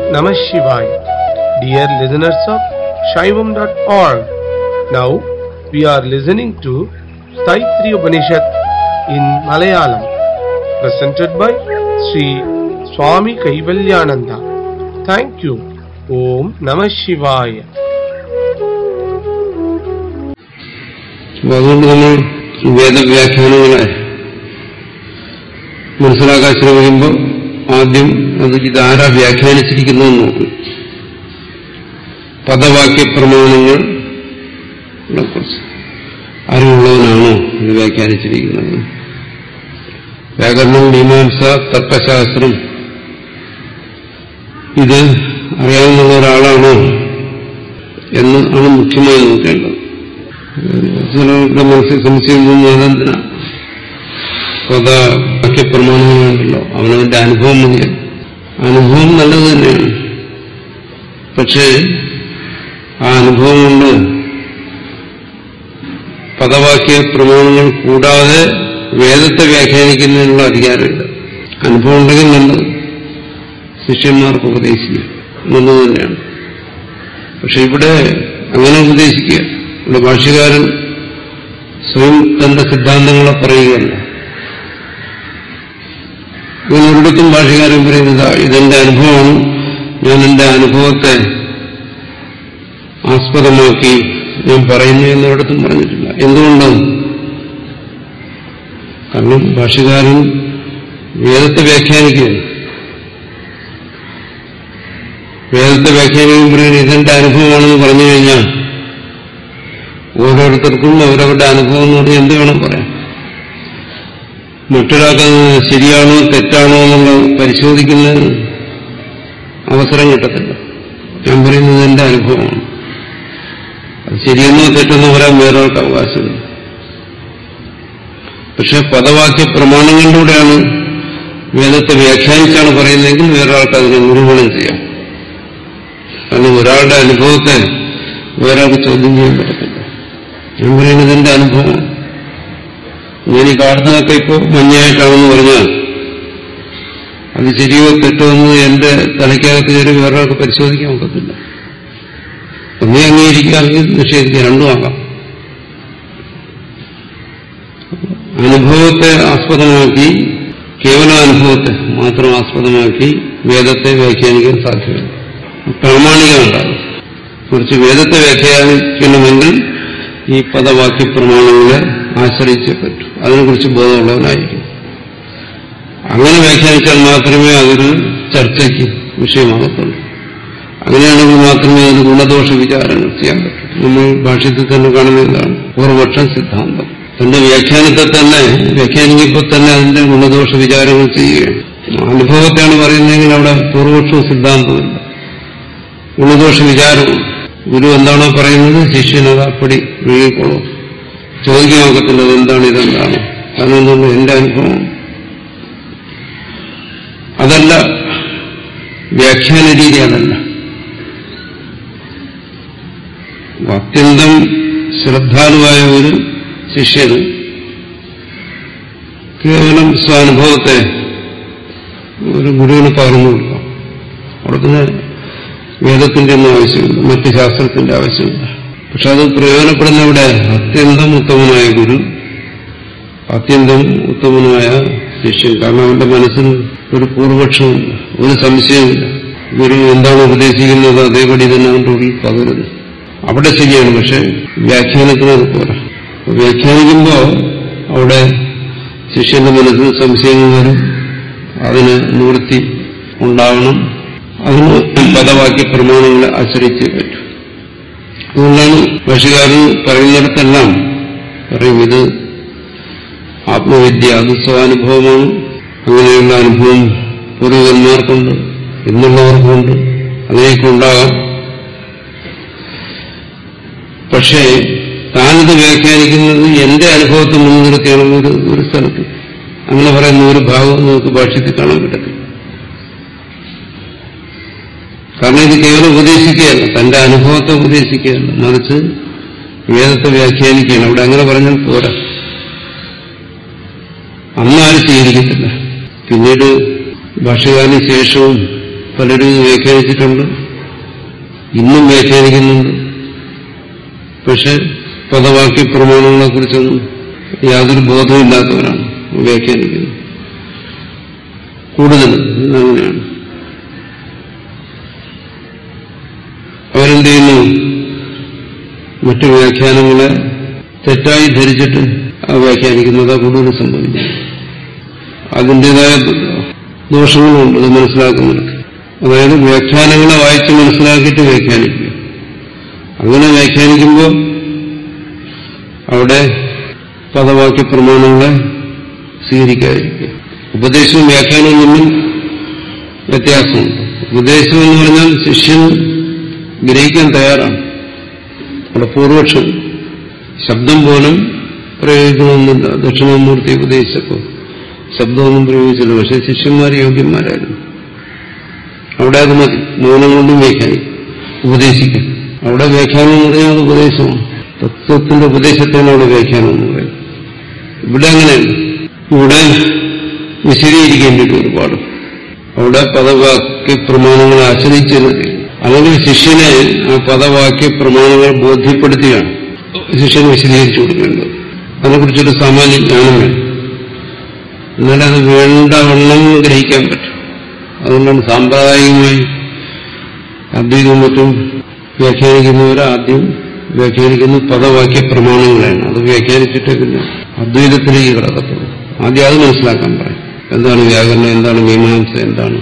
Namah Shivaya. Dear listeners of Shaivam.org, now we are listening to Staitri Upanishad in Malayalam, presented by Sri Swami Kaivalyananda. Thank you. Om Namah Shivaya. അപ്പൊ അതുകൊണ്ട് നമ്മൾ വേദവ്യാഖ്യാനങ്ങളെ മനസ്സിലാക്കാൻ ശ്രമിക്കുമ്പോൾ ആദ്യം അത് ഇതാരാ വ്യാഖ്യാനിച്ചിരിക്കുന്നതെന്ന് നോക്കും പദവാക്യ പ്രമാണങ്ങൾ കുറിച്ച് അറിവുള്ളവനാണോ ഇത് വ്യാഖ്യാനിച്ചിരിക്കുന്നത് വ്യാകരണം മീമാംസ തർക്കശാസ്ത്രം ഇത് അറിയാവുന്ന ഒരാളാണോ എന്ന് ആണ് മുഖ്യമായി നോക്കേണ്ടത് ചിലരുടെ മനസ്സിൽ സംശയം തോന്നുന്നു അതെന്തിനാ പദ വാക്യപ്രമാണങ്ങളുണ്ടല്ലോ അവനവന്റെ അനുഭവം മതിയാണ് അനുഭവം നല്ലത് തന്നെയാണ് പക്ഷേ ആ അനുഭവം കൊണ്ട് പദവാക്യ പ്രമാണങ്ങൾ കൂടാതെ വേദത്തെ വ്യാഖ്യാനിക്കുന്നതിനുള്ള അധികാരമില്ല അനുഭവം ഉണ്ടെങ്കിൽ നല്ലത് ശിഷ്യന്മാർക്ക് ഉപദേശിക്കുക നല്ലത് തന്നെയാണ് പക്ഷെ ഇവിടെ അങ്ങനെ ഉപദേശിക്കുക ഇവിടെ ഭാഷ്യകാരൻ സ്വയം തന്റെ സിദ്ധാന്തങ്ങളെ പറയുകയല്ല ഇങ്ങനെ ഒരിടത്തും ഭാഷകാരൻ പറയുന്നത് ഇതെന്റെ അനുഭവമാണ് ഞാൻ എന്റെ അനുഭവത്തെ ആസ്പദമാക്കി ഞാൻ പറയുന്നു എന്നൊരിടത്തും പറഞ്ഞിട്ടില്ല എന്തുകൊണ്ട് കാരണം ഭാഷകാരൻ വേദത്തെ വ്യാഖ്യാനിക്കുകയാണ് വേദത്തെ വ്യാഖ്യാനിക്കും പറയുന്നത് ഇതെന്റെ അനുഭവമാണെന്ന് പറഞ്ഞു കഴിഞ്ഞാൽ ഓരോരുത്തർക്കും അവരവരുടെ അനുഭവം എന്ന് പറഞ്ഞാൽ എന്ത് വേണം പറയാം മറ്റൊരാൾക്ക് ശരിയാണോ തെറ്റാണോ എന്നുള്ളത് പരിശോധിക്കുന്നതിന് അവസരം കിട്ടത്തില്ല ഞാൻ പറയുന്നത് എന്റെ അനുഭവമാണ് അത് ശരിയെന്നോ തെറ്റെന്നോ പറയാൻ വേറൊരാൾക്ക് അവകാശമില്ല പക്ഷെ പദവാക്യ പ്രമാണങ്ങളിലൂടെയാണ് വേദത്തെ വ്യാഖ്യാനിച്ചാണ് പറയുന്നതെങ്കിൽ വേറൊരാൾക്ക് അതിനെ നിരൂപണം ചെയ്യാം കാരണം ഒരാളുടെ അനുഭവത്തെ വേറൊരാൾക്ക് ചോദ്യം ചെയ്യാൻ പറ്റത്തില്ല ഞാൻ പറയുന്നത് എന്റെ അനുഭവം ഞാൻ ഈ കാണുന്നതൊക്കെ ഇപ്പോൾ മഞ്ഞായിട്ടാണെന്ന് പറഞ്ഞാൽ അത് ശരിയോ തെറ്റോ എന്ന് എന്റെ തലയ്ക്കകത്ത് കയറി വേറൊരാൾക്ക് പരിശോധിക്കാൻ ഒക്കത്തില്ല ഒന്നേ അംഗീകരിക്കുക അല്ലെങ്കിൽ നിഷേധിക്കുക രണ്ടും ആകാം അനുഭവത്തെ ആസ്പദമാക്കി കേവല അനുഭവത്തെ മാത്രം ആസ്പദമാക്കി വേദത്തെ വ്യാഖ്യാനിക്കാൻ സാധ്യമല്ല പ്രാമാണികമുണ്ടാകും കുറച്ച് വേദത്തെ വ്യാഖ്യാനിക്കണമെങ്കിൽ ഈ പദവാക്യ പ്രമാണങ്ങളെ ആശ്രയിച്ചേ പറ്റൂ അതിനെക്കുറിച്ച് ബോധമുള്ളവനായിരിക്കും അങ്ങനെ വ്യാഖ്യാനിച്ചാൽ മാത്രമേ അതൊരു ചർച്ചയ്ക്ക് വിഷയമാകത്തുള്ളൂ അങ്ങനെയാണെങ്കിൽ മാത്രമേ അതിന് ഗുണദോഷ വിചാരങ്ങൾ ചെയ്യാൻ പറ്റൂ നമ്മൾ ഭാഷ്യത്തിൽ തന്നെ കാണുന്നതാണ് പൂർവപക്ഷം സിദ്ധാന്തം തന്റെ വ്യാഖ്യാനത്തെ തന്നെ വ്യാഖ്യാനിക്കുമ്പോൾ തന്നെ അതിന്റെ ഗുണദോഷ വിചാരങ്ങൾ ചെയ്യുകയാണ് അനുഭവത്തെയാണ് പറയുന്നതെങ്കിൽ അവിടെ പൂർവപക്ഷവും സിദ്ധാന്തമില്ല ഗുണദോഷ വിചാരവും ഗുരു എന്താണോ പറയുന്നത് ശിഷ്യനത് അപ്പടി വീഴിക്കോളും ചോദിക്കാൻ നോക്കത്തില്ല എന്താണ് ഇതെന്താണ് കാരണം എന്തുകൊണ്ട് എന്റെ അനുഭവം അതല്ല വ്യാഖ്യാന രീതി അതല്ല അത്യന്തം ശ്രദ്ധാലുവായ ഒരു ശിഷ്യന് കേവലം സ്വാനുഭവത്തെ ഒരു ഗുരുവിന് പകർന്നു കൊടുക്കാം അവിടെ പിന്നെ വേദത്തിന്റെ ഒന്നും ആവശ്യമില്ല മറ്റ് ശാസ്ത്രത്തിന്റെ ആവശ്യമില്ല പക്ഷെ അത് പ്രയോജനപ്പെടുന്ന ഇവിടെ അത്യന്തം ഉത്തമനായ ഗുരു അത്യന്തം ഉത്തമനായ ശിഷ്യൻ കാരണം അവന്റെ മനസ്സിൽ ഒരു പൂർവപക്ഷമില്ല ഒരു സംശയമില്ല ഗുരു എന്താണ് ഉപദേശിക്കുന്നത് അതേപടി തന്നെ അവന്റെ ഉള്ളിൽ പകരുന്നു അവിടെ ശരിയാണ് പക്ഷെ വ്യാഖ്യാനത്തിന് അത് പോരാ വ്യാഖ്യാനിക്കുമ്പോൾ അവിടെ ശിഷ്യന്റെ മനസ്സിൽ സംശയങ്ങൾ വരും അതിന് നിവൃത്തി ഉണ്ടാവണം അതിന് പദവാക്യ പ്രമാണങ്ങളെ ആശ്രയിച്ചേ പറ്റൂ അതുകൊണ്ടാണ് ഭാഷകാരൻ പറയുന്നിടത്തെല്ലാം പറയും ഇത് ആത്മവിദ്യ അത് സ്വാനുഭവമാണ് അങ്ങനെയുള്ള അനുഭവം പൂർവികന്മാർക്കുണ്ട് എന്നുള്ളവർക്കുണ്ട് അങ്ങനെയൊക്കെ ഉണ്ടാകാം പക്ഷേ താനിത് വ്യാഖ്യാനിക്കുന്നത് എന്റെ അനുഭവത്തെ മുൻനിർത്തിയാണ് ഒരു ഒരു സ്ഥലത്ത് അങ്ങനെ പറയുന്ന ഒരു ഭാഗം നമുക്ക് ഭാഷ്യത്തിൽ കാണാൻ പറ്റത്തില്ല കാരണം ഇത് കേവലം ഉപദേശിക്കുകയല്ല തന്റെ അനുഭവത്തെ ഉപദേശിക്കുകയല്ല മറിച്ച് വേദത്തെ വ്യാഖ്യാനിക്കുകയാണ് അവിടെ അങ്ങനെ പറഞ്ഞാൽ പോരാ അന്നാരും സ്വീകരിക്കത്തില്ല പിന്നീട് ഭാഷകാരന് ശേഷവും പലരും ഇത് വ്യാഖ്യാനിച്ചിട്ടുണ്ട് ഇന്നും വ്യാഖ്യാനിക്കുന്നുണ്ട് പക്ഷെ പദവാക്യ പ്രമാണങ്ങളെ കുറിച്ചൊന്നും യാതൊരു ബോധമില്ലാത്തവരാണ് വ്യാഖ്യാനിക്കുന്നത് കൂടുതൽ അങ്ങനെയാണ് അവരെന്ത് ചെയ്യുന്നു മറ്റു വ്യാഖ്യാനങ്ങളെ തെറ്റായി ധരിച്ചിട്ട് ആ വ്യാഖ്യാനിക്കുന്നത് കൂടുതൽ സംഭവിക്കുന്നു അതിൻ്റെതായ ദോഷങ്ങളുണ്ട് അത് മനസ്സിലാക്കുന്നവർക്ക് അതായത് വ്യാഖ്യാനങ്ങളെ വായിച്ച് മനസ്സിലാക്കിയിട്ട് വ്യാഖ്യാനിക്കുക അങ്ങനെ വ്യാഖ്യാനിക്കുമ്പോൾ അവിടെ പദവാക്യ പ്രമാണങ്ങളെ സ്വീകരിക്കാതിരിക്കുക ഉപദേശവും വ്യാഖ്യാനവും തമ്മിൽ വ്യത്യാസമുണ്ട് ഉപദേശം എന്ന് പറഞ്ഞാൽ ശിഷ്യൻ ഗ്രഹിക്കാൻ തയ്യാറാണ് അവിടെ പൂർവക്ഷം ശബ്ദം പോലും പ്രയോഗിക്കണമെന്നില്ല ദക്ഷിണാമൂർത്തി ഉപദേശിച്ചപ്പോൾ ശബ്ദമൊന്നും പ്രയോഗിച്ചില്ല പക്ഷെ ശിഷ്യന്മാർ യോഗ്യന്മാരായിരുന്നു അവിടെ അത് മതി മൗനം കൊണ്ടും വ്യാഖ്യാനിക്കും ഉപദേശിക്കും അവിടെ വ്യാഖ്യാനം എന്ന് പറഞ്ഞാൽ അത് ഉപദേശമാണ് തത്വത്തിന്റെ ഉപദേശത്തെയാണ് അവിടെ വ്യാഖ്യാനം എന്ന് പറയുന്നത് ഇവിടെ അങ്ങനെയല്ല ഇവിടെ വിശദീകരിക്കേണ്ടിട്ട് ഒരുപാട് അവിടെ പദവാക്യ പ്രമാണങ്ങളെ ആശ്രയിച്ചത് അല്ലെങ്കിൽ ശിഷ്യനെ ആ പദവാക്യ പ്രമാണങ്ങൾ ബോധ്യപ്പെടുത്തുകയാണ് ശിഷ്യന് വിശദീകരിച്ചു കൊടുക്കേണ്ടത് അതിനെക്കുറിച്ചൊരു സാമാന്യ ജ്ഞാനം വേണം എന്നാലേ അത് വേണ്ടവണ്ണം ഗ്രഹിക്കാൻ പറ്റും അതുകൊണ്ടാണ് സാമ്പ്രദായികമായി അദ്വൈതവും മറ്റും വ്യാഖ്യാനിക്കുന്നവർ ആദ്യം വ്യാഖ്യാനിക്കുന്ന പദവാക്യ പ്രമാണങ്ങളാണ് അത് വ്യാഖ്യാനിച്ചിട്ട് പിന്നെ അദ്വൈതത്തിലേക്ക് കിടക്കത്തുള്ളൂ ആദ്യം അത് മനസ്സിലാക്കാൻ പറയും എന്താണ് വ്യാകരണം എന്താണ് മീമാംസ എന്താണ്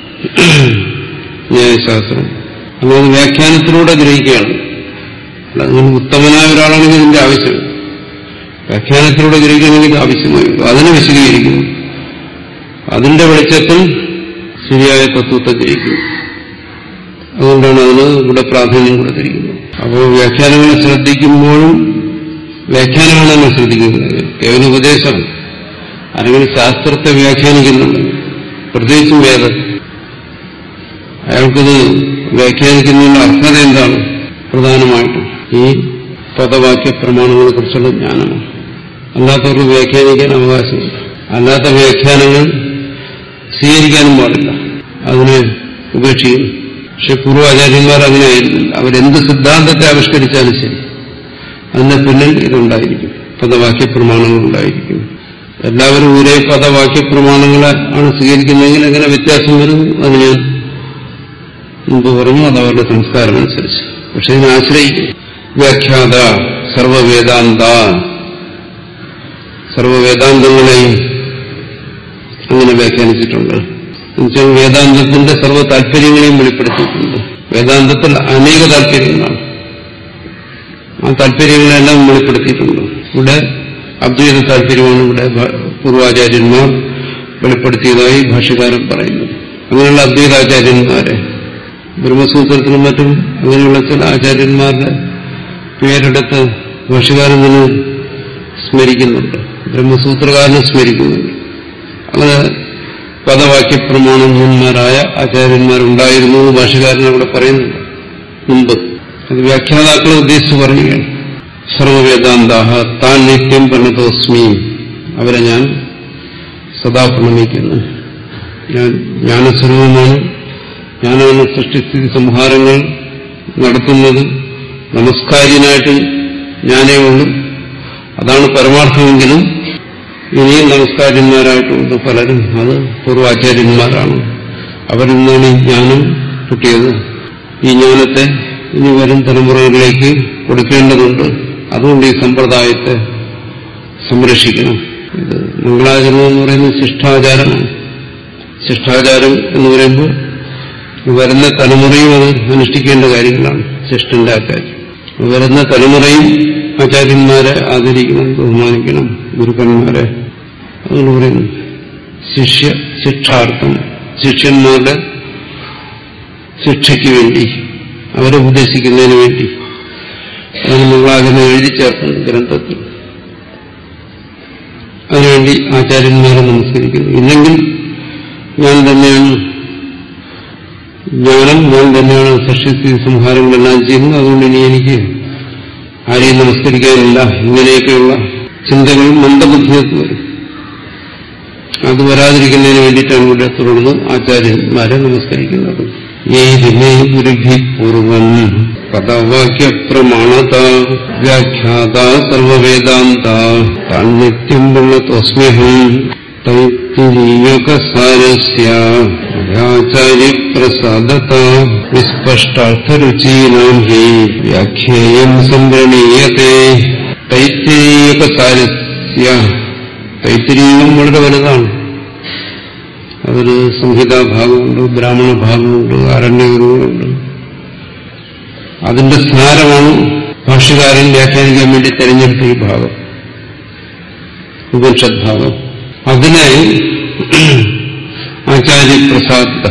ന്യായശാസ്ത്രം അങ്ങനെ വ്യാഖ്യാനത്തിലൂടെ ഗ്രഹിക്കുകയാണ് അല്ല നിങ്ങൾ ഉത്തമനായ ഒരാളാണെങ്കിൽ ഇതിന്റെ ആവശ്യം വ്യാഖ്യാനത്തിലൂടെ ഗ്രഹിക്കണമെങ്കിൽ ഇത് ആവശ്യമായി അതിനെ വിശദീകരിക്കുന്നു അതിന്റെ വെളിച്ചത്തിൽ ശരിയായ തത്വത്തെ ഗ്രഹിക്കുന്നു അതുകൊണ്ടാണ് അതിന് ഇവിടെ പ്രാധാന്യം കൊടുത്തിരിക്കുന്നത് അപ്പോൾ വ്യാഖ്യാനങ്ങളെ ശ്രദ്ധിക്കുമ്പോഴും വ്യാഖ്യാനമാണ് നമ്മൾ ശ്രദ്ധിക്കുന്നത് കേവല ഉപദേശം ആരെങ്കിലും ശാസ്ത്രത്തെ വ്യാഖ്യാനിക്കുന്നുണ്ട് പ്രത്യേകിച്ചും വേദം അയാൾക്കത് വ്യാഖ്യാനിക്കുന്നതിന്റെ അർഹത എന്താണ് പ്രധാനമായിട്ടും ഈ പദവാക്യ പ്രമാണങ്ങളെ കുറിച്ചുള്ള ജ്ഞാനമാണ് അല്ലാത്തവർക്ക് വ്യാഖ്യാനിക്കാൻ അവകാശമുണ്ട് അല്ലാത്ത വ്യാഖ്യാനങ്ങൾ സ്വീകരിക്കാനും പാടില്ല അതിനെ ഉപേക്ഷിക്കും പക്ഷെ പൂർവാചാര്യന്മാർ അങ്ങനെ ആയിരുന്നില്ല അവരെന്ത് സിദ്ധാന്തത്തെ ആവിഷ്കരിച്ചാലും ശരി അതിന്റെ പിന്നിൽ ഇതുണ്ടായിരിക്കും പദവാക്യ പ്രമാണങ്ങൾ ഉണ്ടായിരിക്കും എല്ലാവരും ഒരേ പദവാക്യ പ്രമാണങ്ങളെ ആണ് സ്വീകരിക്കുന്നതെങ്കിൽ എങ്ങനെ വ്യത്യാസം വരും അത് ഞാൻ മുമ്പ് പറഞ്ഞു അത് അവരുടെ സംസ്കാരം അനുസരിച്ച് പക്ഷെ ഇതിനെ ആശ്രയിക്കും വ്യാഖ്യാത സർവവേദാന്ത സർവവേദാന്തങ്ങളെയും അങ്ങനെ വ്യാഖ്യാനിച്ചിട്ടുണ്ട് എന്നുവെച്ചാൽ വേദാന്തത്തിന്റെ സർവ്വ താല്പര്യങ്ങളെയും വെളിപ്പെടുത്തിയിട്ടുണ്ട് വേദാന്തത്തിൽ അനേക താല്പര്യങ്ങളാണ് ആ താല്പര്യങ്ങളെല്ലാം വെളിപ്പെടുത്തിയിട്ടുണ്ട് ഇവിടെ അദ്വൈത താല്പര്യമാണ് ഇവിടെ പൂർവാചാര്യന്മാർ വെളിപ്പെടുത്തിയതായി ഭാഷ്യകാരൻ പറയുന്നത് അങ്ങനെയുള്ള അദ്വൈതാചാര്യന്മാരെ ബ്രഹ്മസൂത്രത്തിലും മറ്റും അങ്ങനെയുള്ള ചില ആചാര്യന്മാരുടെ പേരെടുത്ത് ഭാഷകാരൻ തന്നെ സ്മരിക്കുന്നുണ്ട് ബ്രഹ്മസൂത്രകാരനെ സ്മരിക്കുന്നുണ്ട് അങ്ങനെ പദവാക്യപ്രമാണന്മാരായ ആചാര്യന്മാരുണ്ടായിരുന്നു എന്ന് ഭാഷകാരൻ അവിടെ പറയുന്നുണ്ട് മുമ്പ് അത് വ്യാഖ്യാതാക്കളെ ഉദ്ദേശിച്ച് പറയുകയാണ് സർവവേദാന്താഹ താൻ നിത്യം പ്രണതോസ്മി അവരെ ഞാൻ സദാ പ്രണമിക്കുന്നു ഞാൻ ജ്ഞാനസ്വരൂപമാണ് ഞാനാണ് സൃഷ്ടിസ്ഥിതി സംഹാരങ്ങൾ നടത്തുന്നത് നമസ്കാര്യനായിട്ട് ഞാനേ ഉള്ളൂ അതാണ് പരമാർത്ഥമെങ്കിലും ഇനിയും നമസ്കാര്യന്മാരായിട്ടുണ്ട് പലരും അത് പൂർവാചാര്യന്മാരാണ് അവരിൽ നിന്നാണ് ഈ ജ്ഞാനം കിട്ടിയത് ഈ ജ്ഞാനത്തെ ഇനി വരും തലമുറകളിലേക്ക് കൊടുക്കേണ്ടതുണ്ട് അതുകൊണ്ട് ഈ സമ്പ്രദായത്തെ സംരക്ഷിക്കണം ഇത് മംഗളാചരണം എന്ന് പറയുന്നത് ശിഷ്ടാചാരമാണ് ശിഷ്ടാചാരം എന്ന് പറയുമ്പോൾ വരുന്ന തലമുറയും അത് അനുഷ്ഠിക്കേണ്ട കാര്യങ്ങളാണ് ശിഷ്ടന്റെ ആചാര്യം വരുന്ന തലമുറയും ആചാര്യന്മാരെ ആദരിക്കണം ബഹുമാനിക്കണം ഗുരുക്കന്മാരെ അതുകൊണ്ട് പറയുന്നു ശിഷ്യ ശിക്ഷാർത്ഥം ശിഷ്യന്മാരുടെ ശിക്ഷയ്ക്ക് വേണ്ടി അവരെ ഉപദേശിക്കുന്നതിന് വേണ്ടി അതാണ് മംഗളാചരണം എഴുതി ചേർക്കുന്നത് ഗ്രന്ഥത്തിൽ അതിനുവേണ്ടി ആചാര്യന്മാരെ നമസ്കരിക്കുന്നു ഇല്ലെങ്കിൽ ഞാൻ തന്നെയാണ് ജ്ഞാനം ഞാൻ തന്നെയാണ് സൃഷ്ടി സംഹാരങ്ങളെല്ലാം ചെയ്യുന്നത് അതുകൊണ്ട് ഇനി എനിക്ക് ആരെയും നമസ്കരിക്കാനില്ല ഇങ്ങനെയൊക്കെയുള്ള ചിന്തകൾ മന്ദബുദ്ധിയൊക്കെ വരും അത് വരാതിരിക്കുന്നതിന് വേണ്ടിയിട്ടാണ് ഇവിടെ തുടർന്ന് ആചാര്യന്മാരെ നമസ്കരിക്കുന്നത് ഏതിനെ ഗുരുഭി പൂർവം പദവാക്യ പ്രമാണത വ്യാഖ്യാത സർവവേദാന്ത താൻ നിത്യം പുള്ളത്തോസ്മ്യഹം തൈത്തിരീയകസാരസ്യ ആചാര്യപ്രസാദത വിസ്പഷ്ടാർത്ഥരുചീനാം ഹി വ്യാഖ്യേയം സംവരണീയത്തെ തൈത്തിരീയകസാരസ്യ തൈത്തിരീയം വളരെ വലുതാണ് അതിൽ സംഹിതാ ഭാഗമുണ്ട് ബ്രാഹ്മണ ഭാഗമുണ്ട് അരണ്യങ്ങളുണ്ട് അതിന്റെ സാരമാണ് ഭാഷ്യകാരൻ വ്യാഖ്യാനിക്കാൻ വേണ്ടി തെരഞ്ഞെടുത്ത ഈ ഭാഗം ഉപനിഷത് ഭാഗം അതിനെ ആചാര്യപ്രസാദ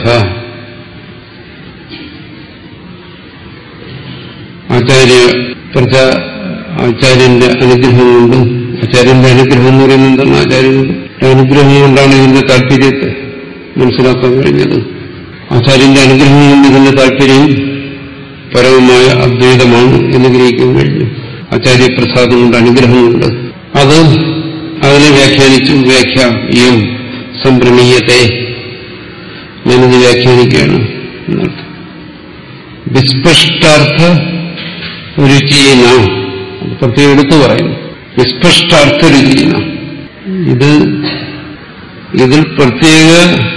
ആചാര്യ പ്രജ ആചാര്യന്റെ അനുഗ്രഹം കൊണ്ട് ആചാര്യന്റെ അനുഗ്രഹം എന്ന് പറയുന്നത് എന്താണ് ആചാര്യന്റെ അനുഗ്രഹം കൊണ്ടാണ് ഇതിന്റെ താല്പര്യത്തെ മനസ്സിലാക്കാൻ കഴിഞ്ഞത് ആചാര്യന്റെ അനുഗ്രഹം കൊണ്ട് ഇതിന്റെ താല്പര്യം പരമമായ അദ്വൈതമാണ് എന്ന് ഗ്രഹിക്കാൻ കഴിഞ്ഞു ആചാര്യപ്രസാദം കൊണ്ട് അനുഗ്രഹമുണ്ട് അത് അതിനെ വ്യാഖ്യാനിച്ചു വ്യാഖ്യായം സംഭ്രമീയത്തെ ഞാനിത് വ്യാഖ്യാനിക്കുകയാണ് എന്നർത്ഥം വിസ്പഷ്ടാർത്ഥ രുചിയന അത് പ്രത്യേകം എടുത്തു പറയുന്നു വിസ്പഷ്ടാർത്ഥ രുചിയന ഇത് ഇതിൽ പ്രത്യേക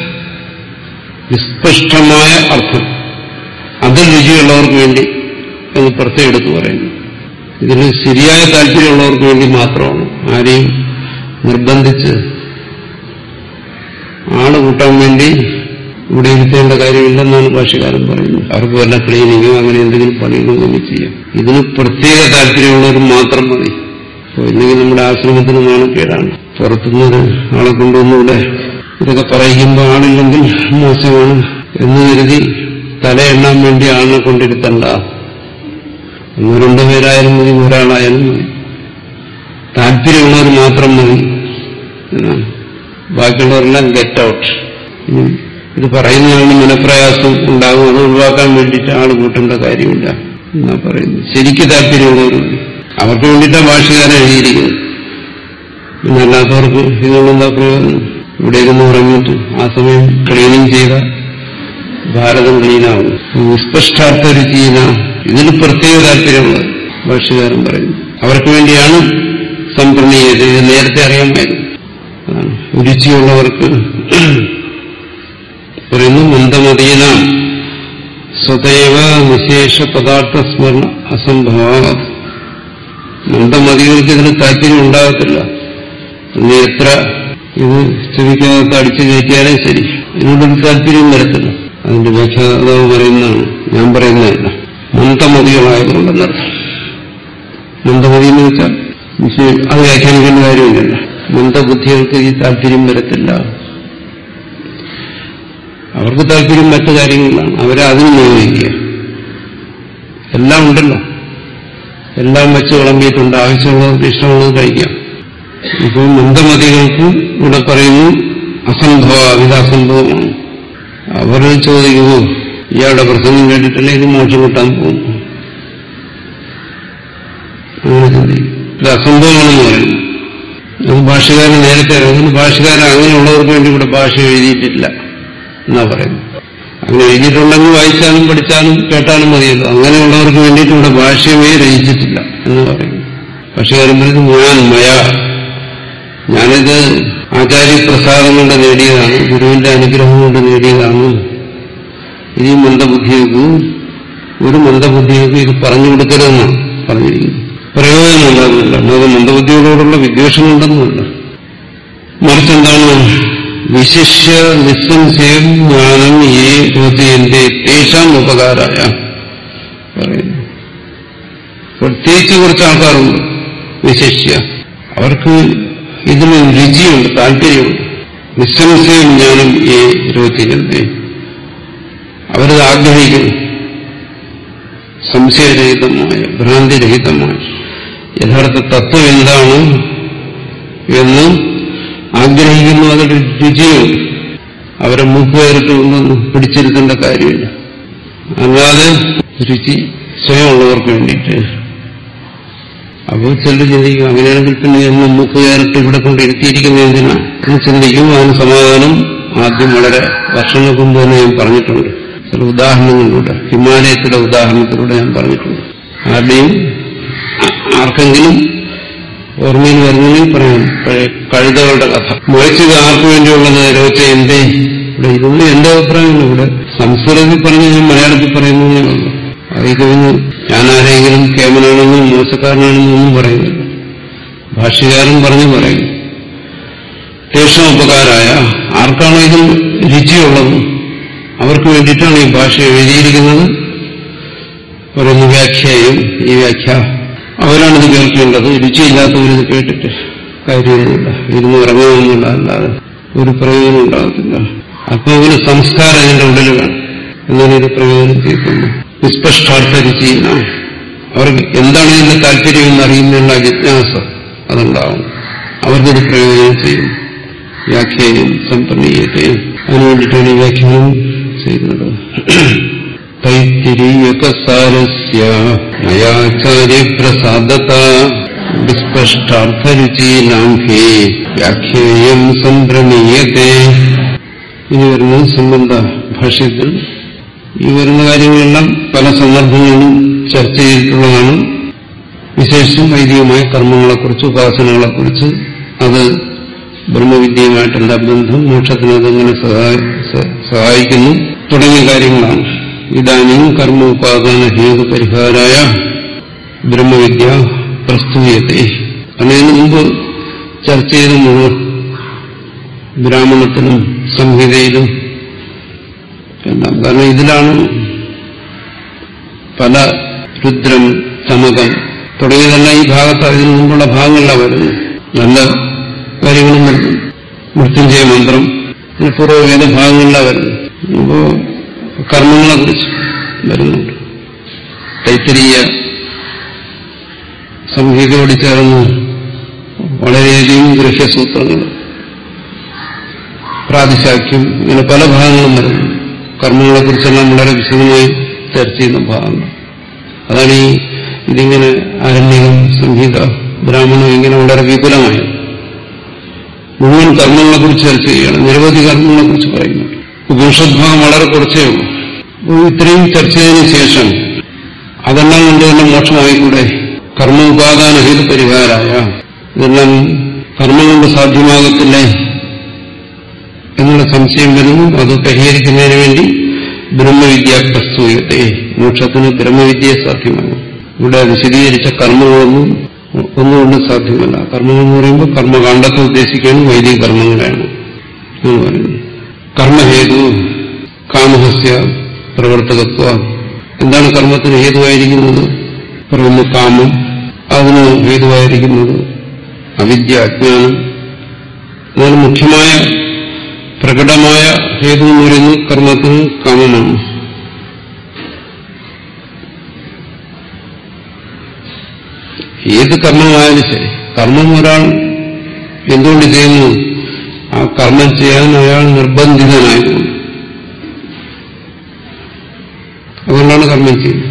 വിസ്പഷ്ടമായ അർത്ഥം അതിൽ രുചിയുള്ളവർക്ക് വേണ്ടി എന്ന് പ്രത്യേകം എടുത്തു പറയുന്നു ഇതിന് ശരിയായ താല്പര്യമുള്ളവർക്ക് വേണ്ടി മാത്രമാണ് ആരെയും നിർബന്ധിച്ച് ആള് കൂട്ടാൻ വേണ്ടി ഇവിടെ ഇരുത്തേണ്ട കാര്യമില്ലെന്നാണ് ഭാഷകാരൻ പറയുന്നത് അവർക്ക് വല്ല ക്ലീനിങ്ങോ അങ്ങനെ എന്തെങ്കിലും പണികളൊന്നും ചെയ്യാം ഇതിന് പ്രത്യേക താല്പര്യമുള്ളവർ മാത്രം മതി അപ്പോൾ ഇല്ലെങ്കിൽ നമ്മുടെ ആശ്രമത്തിന് നാണക്കേടാണ് പുറത്തുനിന്നൊരു ആളെ കൊണ്ടുവന്നിവിടെ ഇതൊക്കെ പറയിക്കുമ്പോൾ ആളില്ലെങ്കിൽ മോശമാണ് എന്ന് കരുതി തലയെണ്ണാൻ വേണ്ടി ആളിനെ കൊണ്ടിരുത്തണ്ട ഒന്നോ രണ്ടു പേരായാലും മതി ഒരാളായാലും മതി താല്പര്യമുള്ളവർ മാത്രം മതി എന്നാണ് ബാക്കിയുള്ളവരെല്ലാം ഗെറ്റ് ഔട്ട് ഇത് പറയുന്നതാണ് മനപ്രയാസം ഉണ്ടാകും അത് ഒഴിവാക്കാൻ വേണ്ടിയിട്ട് ആൾ കൂട്ടേണ്ട കാര്യമില്ല എന്നാ പറയുന്നത് ശരിക്ക് താല്പര്യമുള്ളവർ മതി അവർക്ക് വേണ്ടിയിട്ടാണ് ഭാഷകാരൻ എഴുതിയിരിക്കുന്നത് പിന്നെ അല്ലാത്തവർക്ക് ഇതുകൊണ്ടെന്താ പ്രയോജനം ഇവിടെ ഇരുന്ന് ഉറങ്ങിയിട്ട് ആ സമയം ക്ലീനിങ് ചെയ്ത ഭാരതം ക്ലീനാവും നിസ്പഷ്ടാർത്ഥ രുചിയിന ഇതിന് പ്രത്യേക താല്പര്യമുള്ളത് ഭാഷകാരൻ പറയുന്നു അവർക്ക് വേണ്ടിയാണ് സംപ്രണീയത ഇത് നേരത്തെ അറിയാമായിരുന്നു അതാണ് രുചിയുള്ളവർക്ക് പറയുന്നു മന്ദമതീന സ്വതൈവ നിശേഷ പദാർത്ഥ സ്മരണ അസംഭവ മന്ദമതികൾക്ക് ഇതിന് താല്പര്യം ഉണ്ടാകത്തില്ല ഇനി എത്ര ഇത് ചെവിക്കകത്ത് അടിച്ചു കയറ്റിയാലേ ശരി ഇതിനോടൊരു താല്പര്യം വരത്തില്ല അതിന്റെ വ്യാഖ്യാതാവ് പറയുന്നതാണ് ഞാൻ പറയുന്നതല്ല മന്ദമതികളായതുകൊണ്ടെന്നർത്ഥം മന്ദമതി എന്ന് വെച്ചാൽ വിഷയം അത് വ്യാഖ്യാനിക്കേണ്ട കാര്യമില്ലല്ലോ മന്ദബുദ്ധികൾക്ക് ഈ താല്പര്യം വരത്തില്ല അവർക്ക് താല്പര്യം മറ്റു കാര്യങ്ങളിലാണ് അവരെ അതിന് നിയോഗിക്കുക എല്ലാം ഉണ്ടല്ലോ എല്ലാം വെച്ച് വിളമ്പിയിട്ടുണ്ട് ആവശ്യമുള്ളത് ഇഷ്ടമുള്ളത് കഴിക്കാം ഇപ്പോൾ മന്ദമതികൾക്ക് ഇവിടെ പറയുന്നു അസംഭവ ഇത് അസംഭവമാണ് അവർ ചോദിക്കുന്നു ഇയാളുടെ പ്രസംഗം കേട്ടിട്ടല്ലേ ഇത് മോക്ഷം കിട്ടാൻ പോകുന്നു അങ്ങനെ ചിന്തിക്കും ഇത് അസംഭവമാണെന്ന് പറയുന്നു അത് ഭാഷകാരൻ നേരത്തെ അറിയുന്നു ഭാഷകാരൻ അങ്ങനെയുള്ളവർക്ക് വേണ്ടി ഇവിടെ ഭാഷ എഴുതിയിട്ടില്ല എന്നാ പറയുന്നത് അങ്ങനെ എഴുതിയിട്ടുണ്ടെങ്കിൽ വായിച്ചാലും പഠിച്ചാലും കേട്ടാലും മതിയല്ലോ അങ്ങനെയുള്ളവർക്ക് വേണ്ടിയിട്ട് ഇവിടെ ഭാഷ്യമേ രചിച്ചിട്ടില്ല എന്ന് പറയുന്നു ഭാഷകാരൻ പറയുന്നത് ഞാൻ മയ ഞാനിത് ആചാര്യപ്രസാദം കൊണ്ട് നേടിയതാണ് ഗുരുവിന്റെ അനുഗ്രഹം കൊണ്ട് നേടിയതാണ് ഇത് ഈ മന്ദബുദ്ധികൾക്ക് ഒരു മന്ദബുദ്ധികൾക്ക് ഇത് പറഞ്ഞു കൊടുക്കരുതെന്നാണ് പറഞ്ഞിരിക്കുന്നത് പ്രയോജനം ഉണ്ടാകുന്നില്ല അല്ലാതെ മന്ദബുദ്ധികളോടുള്ള വിദ്വേഷം ഉണ്ടെന്നല്ല മറിച്ച് എന്താണ് വിശിഷ്യ നിസ്സംശയം ജ്ഞാനം ഏ ജ്യോതിയന്റെ തേശാം ഉപകാരായ പറയുന്നു പ്രത്യേകിച്ച് കുറച്ച് ആൾക്കാരുണ്ട് വിശിഷ്യ അവർക്ക് ഇതിന് രുചിയുണ്ട് താല്പര്യമുണ്ട് നിസ്സംശയം ജ്ഞാനം ഏ ജ്യോതിയന്റെ അവരത് ആഗ്രഹിക്കുന്നു സംശയരഹിതമായ ഭ്രാന്തിരഹിതമായ യഥാർത്ഥ തത്വം എന്താണ് എന്ന് ആഗ്രഹിക്കുന്നു അതൊരു രുചിയുണ്ട് അവരെ മൂക്കുവേറിട്ട് ഒന്നും പിടിച്ചിരുത്തേണ്ട കാര്യമില്ല അല്ലാതെ രുചി സ്വയമുള്ളവർക്ക് വേണ്ടിയിട്ട് അപ്പോൾ ചിലർ ചിന്തിക്കും അങ്ങനെയാണെങ്കിൽ പിന്നെ എന്ന് മൂക്ക് കയറിട്ട് ഇവിടെ കൊണ്ട് ഇരുത്തിയിരിക്കുന്ന എന്തിനാ എന്ന് ചിന്തിക്കും അതിന് സമാധാനം ആദ്യം വളരെ വർഷങ്ങൾക്ക് മുമ്പ് തന്നെ ഞാൻ പറഞ്ഞിട്ടുണ്ട് ചില ഉദാഹരണങ്ങളിലൂടെ ഹിമാലയത്തിലെ ഉദാഹരണത്തിലൂടെ ഞാൻ പറഞ്ഞിട്ടുണ്ട് ആരുടെയും ആ- ആർക്കെങ്കിലും ഓർമ്മയിൽ വരുന്നെങ്കിൽ പറയാം പഴയ കഴുതകളുടെ കഥ മുളച്ചത് ആർക്കു വേണ്ടിയുള്ളത് രോച്ച എന്തേ ഇവിടെ ഇതൊന്നും എന്റെ അഭിപ്രായമില്ല ഇവിടെ സംസ്കൃതത്തിൽ പറഞ്ഞ് ഞാൻ മലയാളത്തിൽ പറയുന്നതേ ഉള്ളൂ അതിൽ കഴിഞ്ഞ് ഞാൻ ആരെങ്കിലും കേമനാണെന്നും മോശക്കാരനാണെന്നും ഒന്നും പറയുന്നില്ല ഭാഷ്യകാരൻ പറഞ്ഞു പറയും തേഷം ഉപകാരായ ആർക്കാണോ ഇതിൽ രുചിയുള്ളത് അവർക്ക് വേണ്ടിയിട്ടാണ് ഈ ഭാഷ എഴുതിയിരിക്കുന്നത് പറയുന്ന വ്യാഖ്യായും ഈ വ്യാഖ്യ അവരാണിത് കേൾക്കേണ്ടത് രുചിയില്ലാത്തവരിത് കേട്ടിട്ട് കാര്യമൊന്നുമില്ല ഇരുന്ന് ഉറങ്ങുമെന്നുള്ള അല്ലാതെ ഒരു പ്രയോജനം ഉണ്ടാകത്തില്ല അപ്പൊ ഒരു സംസ്കാരം അതിന്റെ ഉള്ളിൽ വേണം എന്നാണ് ഇത് പ്രയോജനം ചെയ്യുന്നത് നിസ്പഷ്ടാർത്ഥ രുചിയില്ല അവർക്ക് എന്താണ് ഇതിന്റെ താല്പര്യം എന്നറിയുന്നതിനുള്ള ജിജ്ഞാസ അതുണ്ടാവും അവർക്കിത് പ്രയോജനം ചെയ്യും വ്യാഖ്യാനം സമ്പന്നീയത്തെയും അതിനുവേണ്ടിയിട്ടാണ് ഈ വ്യാഖ്യാനം ചെയ്യുന്നത് തൈത്തിരീയകസാരസ്യ നയാചാര്യപ്രസാദത വിസ്പഷ്ടാർത്ഥരുചീനാം ഹി വ്യാഖ്യേയം സംഭ്രമീയത്തെ ഇനി വരുന്ന സംബന്ധ ഭാഷ്യത്തിൽ ഈ വരുന്ന കാര്യങ്ങളെല്ലാം പല സന്ദർഭങ്ങളിലും ചർച്ച ചെയ്തിട്ടുള്ളതാണ് വിശേഷിച്ചും വൈദികമായ കർമ്മങ്ങളെക്കുറിച്ച് ഉപാസനകളെക്കുറിച്ച് അത് ബ്രഹ്മവിദ്യയുമായിട്ട് എന്താ ബന്ധം മോക്ഷത്തിന് അതെങ്ങനെ സഹായി- സ- സഹായിക്കുന്നു തുടങ്ങിയ കാര്യങ്ങളാണ് ഇതാനും കർമ്മ ഉപാദാന ഹേതു പരിഹാരായ ബ്രഹ്മവിദ്യ പ്രസ്തുയത്തെ അതിന് മുമ്പ് ചർച്ച ചെയ്ത മുഴുവൻ ബ്രാഹ്മണത്തിലും സംഹിതയിലും എല്ലാം കാരണം ഇതിലാണ് പല രുദ്രം തമകം തുടങ്ങിയതെല്ലാം ഈ ഭാഗത്ത് അതിനു മുമ്പുള്ള ഭാഗങ്ങളിലാണ് വരുന്നത് നല്ല കാര്യങ്ങളും വരുന്നു മൃത്യുഞ്ജയ മന്ത്രം പിന്നെ പൂർവ്വവേദ ഭാഗങ്ങളിലാണ് വരുന്നത് അപ്പോ കർമ്മങ്ങളെ കുറിച്ച് വരുന്നുണ്ട് തൈത്തരീയ സംഹിതയോട് ചേർന്ന് വളരെയധികം ഗൃഹ്യസൂത്രങ്ങൾ പ്രാതിശാഖ്യം ഇങ്ങനെ പല ഭാഗങ്ങളും വരുന്നു കർമ്മങ്ങളെക്കുറിച്ചെല്ലാം വളരെ വിശദമായി ചർച്ച ചെയ്യുന്ന ഭാഗങ്ങൾ അതാണ് ഈ ഇതിങ്ങനെ ആരണ്യകം സംഹിത ബ്രാഹ്മണം ഇങ്ങനെ വളരെ വിപുലമായി മുഴുവൻ കർമ്മങ്ങളെക്കുറിച്ച് ചർച്ച ചെയ്യണം നിരവധി കർമ്മങ്ങളെക്കുറിച്ച് പറയുന്നു ഉപനിഷത് ഭാഗം വളരെ കുറച്ചേ ഉള്ളൂ അപ്പോൾ ഇത്രയും ചർച്ച ചെയ്തതിനു ശേഷം അതെല്ലാം കൊണ്ട് തന്നെ മോക്ഷമായിക്കൂടെ കർമ്മ ഉപാദാന ഹേതു പരിഹാരായ ഇതെല്ലാം കർമ്മം കൊണ്ട് സാധ്യമാകത്തില്ലേ എന്നുള്ള സംശയം വരുന്നു അത് പരിഹരിക്കുന്നതിന് വേണ്ടി ബ്രഹ്മവിദ്യ പ്രസ്തുയത്തെ മോക്ഷത്തിന് ബ്രഹ്മവിദ്യ സാധ്യമാണ് ഇവിടെ വിശദീകരിച്ച കർമ്മങ്ങളൊന്നും ഒന്നുകൊണ്ട് സാധ്യമല്ല കർമ്മങ്ങൾ എന്ന് പറയുമ്പോൾ കർമ്മകാണ്ഡത്തെ ഉദ്ദേശിക്കുകയാണ് വൈദിക കർമ്മങ്ങളാണ് എന്ന് പറയുന്നു കർമ്മഹേതു കാമഹസ്യ പ്രവർത്തകത്വ എന്താണ് കർമ്മത്തിന് ഹേതുവായിരിക്കുന്നത് പറയുന്നു കാമം അതിന് ഹേതുവായിരിക്കുന്നത് അവിദ്യ അജ്ഞാനം അതാണ് മുഖ്യമായ പ്രകടമായ ഹേതു എന്ന് പറയുന്നത് കർമ്മത്തിന് കാമമാണ് ഏത് കർമ്മമായാലും ശരി കർമ്മം ഒരാൾ എന്തുകൊണ്ട് ചെയ്യുന്നു ആ കർമ്മം ചെയ്യാൻ അയാൾ നിർബന്ധിതനായതുകൊണ്ട് അതുകൊണ്ടാണ് കർമ്മം ചെയ്യുന്നത്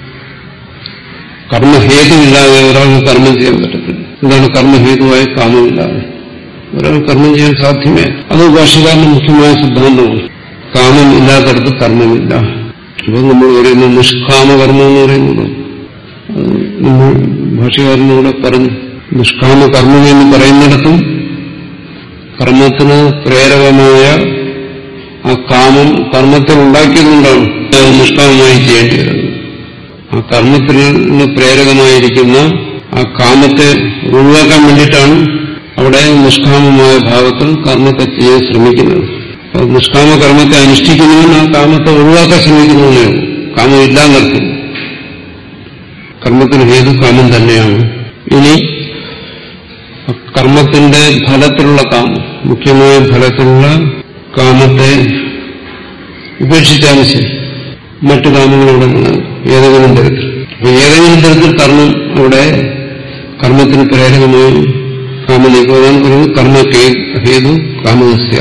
കർമ്മഹേതുവില്ലാതെ ഒരാൾക്ക് കർമ്മം ചെയ്യാൻ പറ്റത്തില്ല എന്താണ് കർമ്മഹേതുവായ കാമമില്ലാതെ ഒരാൾ കർമ്മം ചെയ്യാൻ സാധ്യമേ അത് ഭാഷകാരന്റെ മുഖ്യമായ സിദ്ധാന്തമാണ് കാമം ഇല്ലാത്തടത്ത് കർമ്മമില്ല ഇപ്പൊ നമ്മൾ പറയുന്ന നിഷ്കാമ കർമ്മം എന്ന് പറയുന്നത് അത് നമ്മൾ ഭാഷകാരനോട് പറഞ്ഞു നിഷ്കാമ കർമ്മം എന്ന് പറയുന്നിടത്തും കർമ്മത്തിന് പ്രേരകമായ ആ കാമം കർമ്മത്തിൽ ഉണ്ടാക്കിയതുകൊണ്ടാണ് അത് നിഷ്കാമമായി ചെയ്യേണ്ടി വരുന്നത് ആ കർമ്മത്തിൽ നിന്ന് പ്രേരകമായിരിക്കുന്ന ആ കാമത്തെ ഒഴിവാക്കാൻ വേണ്ടിയിട്ടാണ് അവിടെ നിഷ്കാമമായ ഭാവത്തിൽ കർമ്മത്തെ ചെയ്യാൻ ശ്രമിക്കുന്നത് അപ്പോൾ നിഷ്കാമ കർമ്മത്തെ അനുഷ്ഠിക്കുന്നതിന് ആ കാമത്തെ ഒഴിവാക്കാൻ ശ്രമിക്കുന്നതിനേ ഉള്ളൂ. കാമം ഇല്ലാന്നർത്ഥം കർമ്മത്തിന് ഹേതു കാമം തന്നെയാണ് ഇനി കർമ്മത്തിന്റെ ഫലത്തിലുള്ള കാമം മുഖ്യമായ ഫലത്തിലുള്ള കാമത്തെ ഉപേക്ഷിച്ചാലും ശരി മറ്റു കാമങ്ങളവിടെ നിലനിൽക്കും ഏതെങ്കിലും തരത്തിൽ അപ്പൊ ഏതെങ്കിലും തരത്തിൽ കർമ്മം അവിടെ കർമ്മത്തിന് പ്രേരകമായി കാമം നീക്കുവാൻ പറയുന്നത് കർമ്മ ഹേതു കാമസ്യ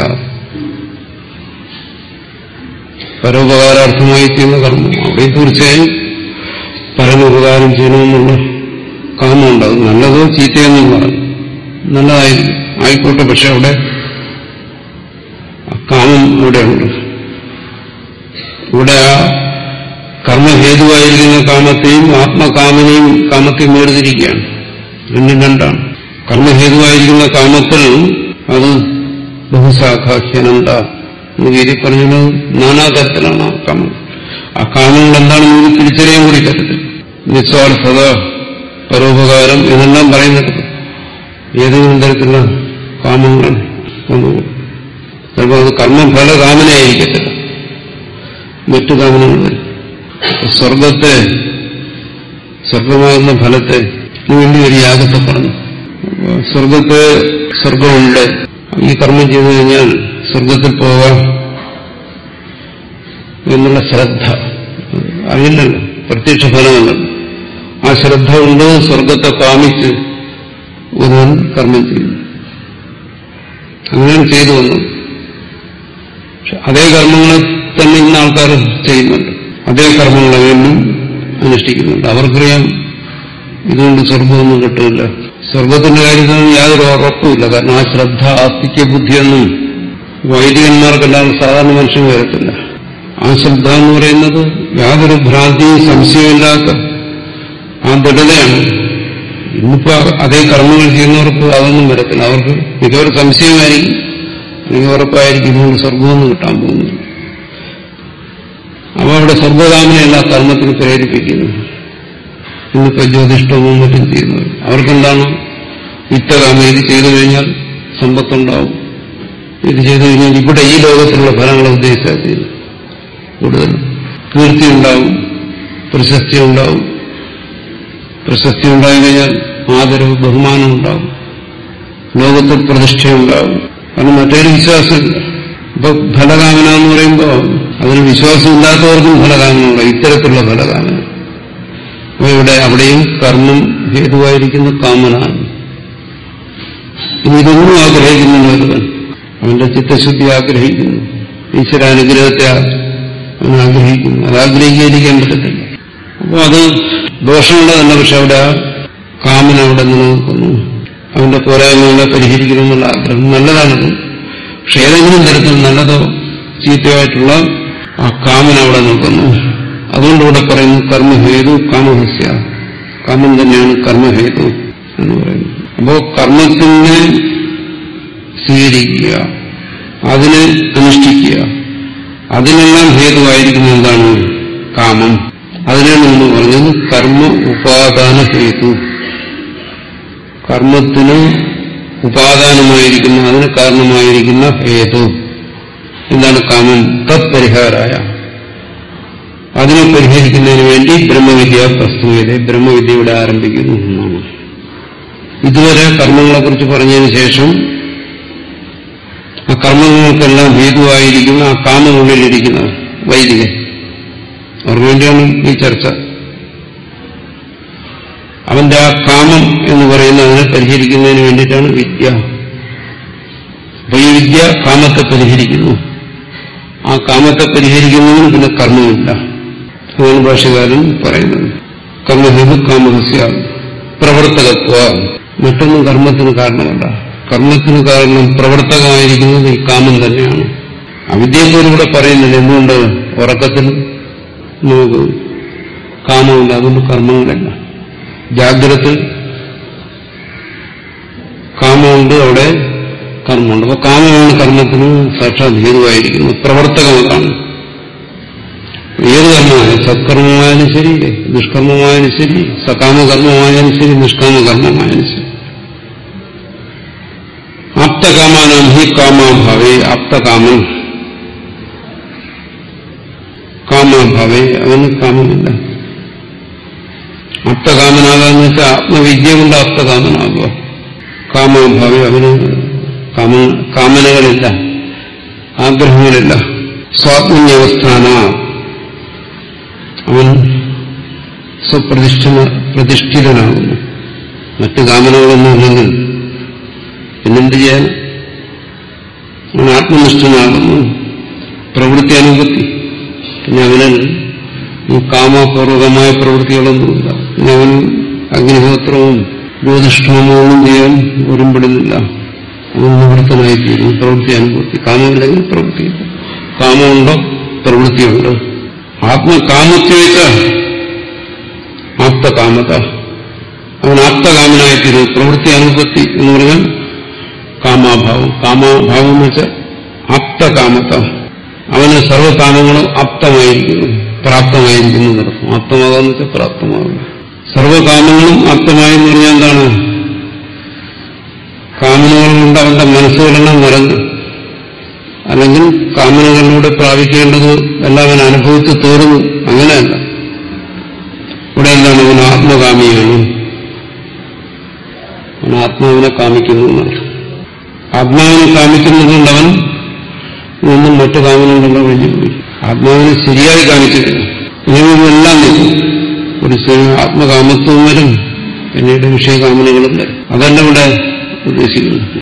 പരോപകാരാർത്ഥമായി ചെയ്യുന്ന കർമ്മം അവിടെ തീർച്ചയായും പരമോപകാരം ചെയ്യണമെന്നുള്ള കാമം ഉണ്ടാകും നല്ലതോ ചീത്തയെന്നും പറഞ്ഞു നല്ലതായി ആയിക്കോട്ടെ പക്ഷെ അവിടെ ആ കാമം ഇവിടെ ഉണ്ട് ഇവിടെ ആ കർമ്മഹേതുവായിരിക്കുന്ന കാമത്തെയും ആത്മകാമനെയും കാമത്തെയും വേർതിരിക്കുകയാണ് രണ്ടും രണ്ടാണ് കർമ്മഹേതുവായിരിക്കുന്ന കാമത്തിൽ അത് ബഹുശാഖാഖ്യനന്ത എന്ന് ഗീതി പറഞ്ഞത് നാനാതരത്തിലാണ് ആ കാമം ആ കാമങ്ങൾ എന്താണെന്ന് നമുക്ക് തിരിച്ചറിയാൻ കൂടി പറ്റത്തില്ല നിസ്വാർത്ഥത പരോപകാരം ഇതെല്ലാം പറയുന്നത് ഏതെങ്കിലും തരത്തിലുള്ള കാമങ്ങൾ വന്നുകൂടും ചിലപ്പോൾ അത് കർമ്മഫല കാമനയായിരിക്കത്തില്ല മറ്റു കാമനകൾ വരും സ്വർഗത്തെ സ്വർഗമാകുന്ന ഫലത്തെ വേണ്ടി ഒരു യാഗത്തെ പറഞ്ഞു അപ്പോ സ്വർഗത്തെ സ്വർഗമുണ്ട് ഈ കർമ്മം ചെയ്തു കഴിഞ്ഞാൽ സ്വർഗത്തിൽ പോകാം എന്നുള്ള ശ്രദ്ധ അറിയില്ലല്ലോ പ്രത്യക്ഷ ഫലമല്ല ആ ശ്രദ്ധ കൊണ്ട് സ്വർഗത്തെ കാമിച്ച് ഒരുവൻ കർമ്മം ചെയ്യുന്നു അങ്ങനെയാണ് ചെയ്തു വന്നത് പക്ഷെ അതേ കർമ്മങ്ങളെ തന്നെ ഇന്ന് ആൾക്കാർ ചെയ്യുന്നുണ്ട് അതേ കർമ്മങ്ങളെ വീണ്ടും അനുഷ്ഠിക്കുന്നുണ്ട് അവർക്കറിയാം ഇതുകൊണ്ട് സ്വർഗമൊന്നും കിട്ടില്ല സ്വർഗത്തിന്റെ കാര്യത്തിൽ യാതൊരു ഉറപ്പുമില്ല കാരണം ആ ശ്രദ്ധ ആസ്തിക്യ ബുദ്ധിയൊന്നും വൈദികന്മാർക്കെല്ലാം സാധാരണ മനുഷ്യന് വരത്തില്ല ആ ശ്രദ്ധ എന്ന് പറയുന്നത് യാതൊരു ഭ്രാന്തിയും സംശയമില്ലാത്ത ആ ദൃഢതയാണ് ഇന്നിപ്പോ അതേ കർമ്മങ്ങൾ ചെയ്യുന്നവർക്ക് അതൊന്നും വരത്തില്ല അവർക്ക് മിക്കവർ സംശയമായിരിക്കും അല്ലെങ്കിൽ ഉറപ്പായിരിക്കും ഇതുകൊണ്ട് സ്വർഗമൊന്നും കിട്ടാൻ പോകുന്നു അപ്പൊ അവിടെ സ്വർഗകാമനയല്ല കർമ്മത്തിന് പ്രേരിപ്പിക്കുന്നു ഇന്നിപ്പോ ജ്യോതിഷ്ടവും മറ്റും ചെയ്യുന്നവർ അവർക്കെന്താണ് യുക്തകാമ ഇത് ചെയ്തു കഴിഞ്ഞാൽ സമ്പത്തുണ്ടാവും ഇത് ചെയ്തു കഴിഞ്ഞാൽ ഇവിടെ ഈ ലോകത്തിലുള്ള ഫലങ്ങൾ ഉദ്ദേശിച്ചാൽ ചെയ്യും കൂടുതലും കീർത്തി ഉണ്ടാവും പ്രശസ്തി ഉണ്ടാവും പ്രശസ്തി ഉണ്ടായി കഴിഞ്ഞാൽ ആദരവ് ബഹുമാനം ഉണ്ടാവും ലോകത്തിൽ പ്രതിഷ്ഠയുണ്ടാവും കാരണം മറ്റൊരു വിശ്വാസമില്ല ഇപ്പൊ ഫലകാമന എന്ന് പറയുമ്പോൾ അതിന് വിശ്വാസമില്ലാത്തവർക്കും ഫലകാമന ഉണ്ടാവും ഇത്തരത്തിലുള്ള ഫലകാമന അപ്പൊ ഇവിടെ അവിടെയും കർമ്മം ഹേതുവായിരിക്കുന്ന കാമനാണ് ഇനി ഇതൊന്നും ആഗ്രഹിക്കുന്നില്ല ഒരുവൻ അവന്റെ ചിത്തശുദ്ധി ആഗ്രഹിക്കുന്നു ഈശ്വരാനുഗ്രഹത്തെ അവൻ ആഗ്രഹിക്കുന്നു അത് ആഗ്രഹിക്കാതിരിക്കാൻ പറ്റത്തില്ല അപ്പോൾ അത് ദോഷമുള്ളതല്ല പക്ഷെ അവിടെ ആ കാമൻ അവിടെ നിലനിൽക്കുന്നു അവന്റെ പോരായ്മകളെ പരിഹരിക്കണം എന്നുള്ള ആഗ്രഹം നല്ലതാണത് പക്ഷെ ഏതെങ്കിലും തരത്തിൽ നല്ലതോ ചീത്തയായിട്ടുള്ള ആ കാമൻ അവിടെ നിൽക്കുന്നു അതുകൊണ്ട് ഇവിടെ പറയുന്നു കർമ്മഹേതു കാമഹസ്യ കാമം തന്നെയാണ് കർമ്മഹേതു എന്ന് പറയുന്നത് അപ്പോ കർമ്മത്തിനെ സ്വീകരിക്കുക അതിനെ അനുഷ്ഠിക്കുക അതിനെല്ലാം ഹേതുവായിരിക്കുന്ന എന്താണ് കാമം അതിനാണ് നമ്മൾ പറഞ്ഞത് കർമ്മ ഉപാദാന ഹേതു കർമ്മത്തിന് ഉപാദാനമായിരിക്കുന്ന അതിന് കാരണമായിരിക്കുന്ന ഹേതു എന്താണ് കാമം തത്പരിഹാരായ അതിനെ പരിഹരിക്കുന്നതിന് വേണ്ടി ബ്രഹ്മവിദ്യ പ്രസ്തുത ബ്രഹ്മവിദ്യ ഇവിടെ ആരംഭിക്കുന്നു എന്നാണ് ഇതുവരെ കർമ്മങ്ങളെക്കുറിച്ച് പറഞ്ഞതിന് ശേഷം ആ കർമ്മങ്ങൾക്കെല്ലാം ഹേതുവായിരിക്കുന്ന ആ കാമമുള്ളിലിരിക്കുന്ന വൈദികൻ അവർക്ക് വേണ്ടിയാണ് ഈ ചർച്ച അവന്റെ ആ കാമം എന്ന് പറയുന്ന അതിനെ പരിഹരിക്കുന്നതിന് വേണ്ടിയിട്ടാണ് വിദ്യ അപ്പൊ ഈ വിദ്യ കാമത്തെ പരിഹരിക്കുന്നു ആ കാമത്തെ പരിഹരിക്കുന്നതിന് പിന്നെ കർമ്മമില്ല അതാണ് ഭാഷകാരൻ പറയുന്നത് കർമ്മഹേതു കാമഹസ്യ പ്രവർത്തകത്വ മറ്റൊന്നും കർമ്മത്തിന് കാരണമല്ല കർമ്മത്തിന് കാരണം പ്രവർത്തകമായിരിക്കുന്നത് ഈ കാമം തന്നെയാണ് അവിദ്യപ്പോലും ഇവിടെ പറയുന്നില്ല എന്തുകൊണ്ട് ഉറക്കത്തിൽ നമുക്ക് കാമമുണ്ട് അതുകൊണ്ട് കർമ്മങ്ങളില്ല ജാഗ്രതത്തിൽ കാമമുണ്ട് അവിടെ കർമ്മമുണ്ട് അപ്പൊ കാമമാണ് കർമ്മത്തിന് സാക്ഷാത് ഹേതുവായിരിക്കുന്നത് പ്രവർത്തകമാണ് ഏത് കർമ്മമായാലും സത്കർമ്മമായാലും ശരി ദുഷ്കർമ്മമായാലും ശരി സകാമകർമ്മമായാലും ശരി നിഷ്കാമകർമ്മമായാലും ശരി ആപ്തകാമാനാം ഹി കാമാഭാവേ ആപ്തകാമൻ കാമാഭാവേ അവന് കാമമില്ല ആപ്തകാമനാകാന്ന് വെച്ചാൽ ആത്മവിദ്യ കൊണ്ട് ആപ്തകാമനാകുക കാമാഭാവേ അവന് കാമ കാമനകളില്ല ആഗ്രഹങ്ങളില്ല സ്വാത്മന്യവസ്ഥാന അവൻ സ്വപ്രതിഷ്ഠന പ്രതിഷ്ഠിതനാകുന്നു മറ്റ് കാമനകളൊന്നും ഇല്ലെങ്കിൽ പിന്നെന്ത് ചെയ്യാൻ അവൻ ആത്മനിഷ്ഠനാകുന്നു പ്രവൃത്തി അനുഭൂതി പിന്നെ അവനിൽ ഈ കാമപൂർവകമായ പ്രവൃത്തികളൊന്നുമില്ല പിന്നെ അവൻ അഗ്നിഹോത്രവും ജ്യോതിഷ്ഠോമവും ഒന്നും ചെയ്യാൻ ഒരുമ്പെടുന്നില്ല അവൻ നിവൃത്തനായിത്തീരുന്നു പ്രവൃത്തി അനുഭൂതി കാമമില്ലെങ്കിൽ പ്രവൃത്തിയില്ല കാമമുണ്ടോ പ്രവൃത്തിയുണ്ട് ആത്മകാമത്വേച്ച ആപ്തകാമത അവൻ ആപ്തകാമനായിത്തീരുന്നു പ്രവൃത്തി അനുപത്തി എന്ന് പറഞ്ഞാൽ കാമാഭാവം കാമാഭാവം എന്ന് വെച്ചാൽ ആപ്തകാമത അവന് സർവകാമങ്ങളും ആപ്തമായിരിക്കുന്നു പ്രാപ്തമായിരിക്കുന്നു എന്നർത്ഥം ആപ്തമാകാന്ന് വെച്ചാൽ പ്രാപ്തമാകും സർവകാമങ്ങളും ആപ്തമായി എന്ന് പറഞ്ഞാൽ എന്താണ് കാമനകൾ കൊണ്ട് അവന്റെ മനസ്സുകളെല്ലാം നിറഞ്ഞു അല്ലെങ്കിൽ കാമനകളിലൂടെ പ്രാപിക്കേണ്ടത് എല്ലാം അവൻ അനുഭവിച്ച് തീർന്നു അങ്ങനെയല്ല ഇവിടെ എന്താണ് അവൻ ആത്മകാമിയാണ് അവൻ ആത്മാവിനെ കാമിക്കുന്നു എന്നർത്ഥം ആത്മാവിനെ കാമിക്കുന്നതുകൊണ്ട് അവൻ നിന്നും മറ്റു കാമനകളുടെ വഴി പോയി ആത്മാവിനെ ശരിയായി കാണിച്ചിട്ടില്ല ഇനിയെല്ലാം നിൽക്കും ഒരു ശരി ആത്മകാമത്വം വരും പിന്നീട് വിഷയകാമനകളും വരും അതല്ല ഇവിടെ ഉദ്ദേശിക്കുന്നത്